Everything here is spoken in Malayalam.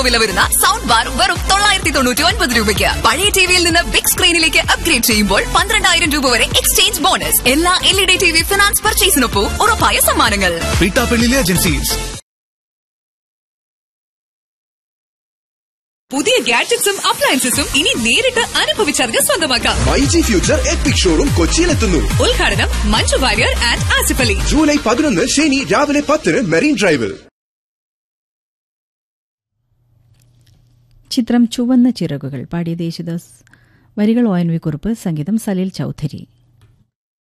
വില വരുന്ന സൗണ്ട് ബാർ വെറും തൊള്ളായിരത്തി തൊണ്ണൂറ്റി ഒൻപത് രൂപയ്ക്ക് പഴയ ടിവിയിൽ നിന്ന് ബിഗ് സ്ക്രീനിലേക്ക് അപ്ഗ്രേഡ് ചെയ്യുമ്പോൾ പന്ത്രണ്ടായിരം രൂപ വരെ എക്സ്ചേഞ്ച് ബോണസ് എല്ലാ L E D T V finance പർച്ചേസിനൊപ്പം ഉറപ്പായ സമ്മാനങ്ങൾ പീട്ടാപ്പള്ളിയിലെ ഏജൻസീസ് പുതിയ ഗാഡ്ജറ്റ്സും അപ്ലയൻസസും ഇനി നേരിട്ട് അനുഭവിച്ചറിഞ്ഞ് സ്വന്തമാക്കാം മൈജി ഫ്യൂച്ചർ എപ്പിക് ഷോറൂം കൊച്ചിയിലെത്തുന്നു ഉദ്ഘാടനം മഞ്ജു വാര്യർ ആൻഡ് ആസിഫ് അലി ജൂലൈ പതിനൊന്ന് ശനി രാവിലെ പത്തിന് മെറീൻ ഡ്രൈവിൽ ചിത്രം ചുവന്ന ചിറകുകൾ പാടിയ യേശുദാസ് വരികൾ ഒ എൻ വി കുറുപ്പ് സംഗീതം സലീൽ ചൌധരി